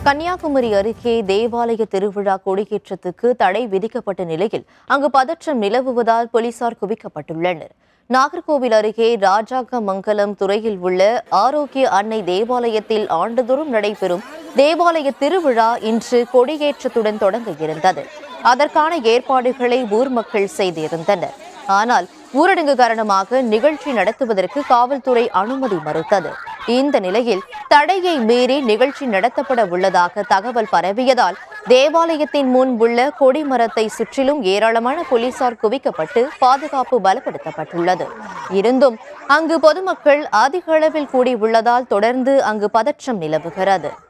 கன்னியாகுமரி அருகே தேவாலய திருவிழா கொடியேற்றத்துக்கு தடை விதிக்கப்பட்ட நிலையில் அங்கு பதற்றம் நிலவுவதால் போலீசார் குவிக்கப்பட்டுள்ளனர் நாகர்கோவில் அருகே ராஜாக்கமங்கலம் துறையில் உள்ள ஆரோக்கிய அன்னை தேவாலயத்தில் ஆண்டுதோறும் நடைபெறும் தேவாலய திருவிழா இன்று கொடியேற்றத்துடன் தொடங்க இருந்தது அதற்கான ஏற்பாடுகளை ஊர் மக்கள் செய்திருந்தனர் ஆனால் ஊரடங்கு காரணமாக நிகழ்ச்சி நடத்துவதற்கு காவல்துறை அனுமதி மறுத்தது இந்த நிலையில் தடையை மீறி நிகழ்ச்சி நடத்தப்பட உள்ளதாக தகவல் பரவியதால் தேவாலயத்தின் முன் உள்ள கொடிமரத்தை சுற்றிலும் ஏராளமான போலீசார் குவிக்கப்பட்டு பாதுகாப்பு பலப்படுத்தப்பட்டுள்ளது இருந்தும் அங்கு பொதுமக்கள் அதிக அளவில் கூடியுள்ளதால் தொடர்ந்து அங்கு பதற்றம் நிலவுகிறது